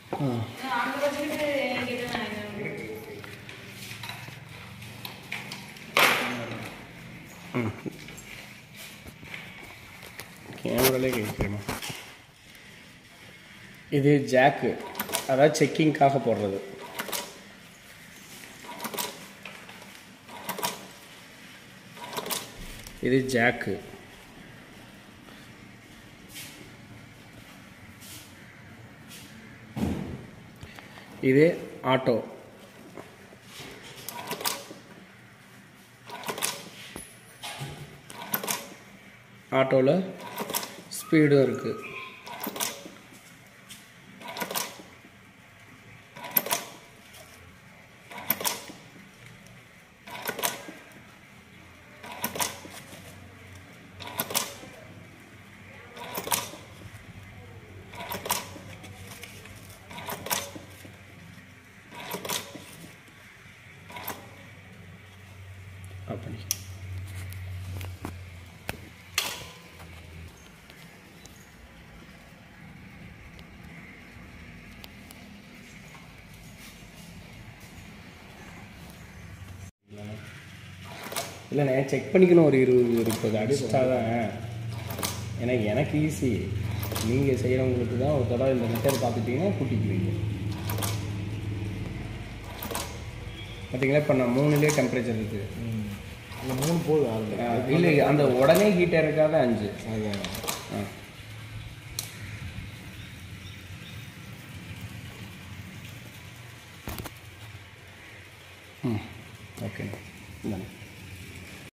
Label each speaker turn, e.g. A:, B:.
A: அங்கே வச்சுக்கிட்டு என்கிட்ட நான் என்ன
B: கேமராலே கேட்குறேம்மா இது ஜாக்கு அதாவது செக்கிங்காக போடுறது இது ஜாக்கு இது ஆட்டோ ஆட்டோவில் ஸ்பீடும் இருக்குது அப்படி இல்லைண்ணே செக் பண்ணிக்கணும் ஒரு இருபது முப்பது அடிச்சிட்டா தான் ஏன்னா எனக்கு ஈஸி நீங்கள் செய்கிறவங்களுக்கு தான் ஒரு தடவை இந்த மெத்தட் பார்த்துட்டீங்கன்னா கூட்டிக்குவீங்க பார்த்தீங்களா இப்போ நான் மூணுலேயே டெம்பரேச்சர் இருக்குது
C: இந்த மூணு போதும் அதில்
B: இல்லை அந்த உடனே ஹீட்டாக இருக்காத அஞ்சு
C: அதான்
B: ஆ ம் ஓகே இந்தாண்ணே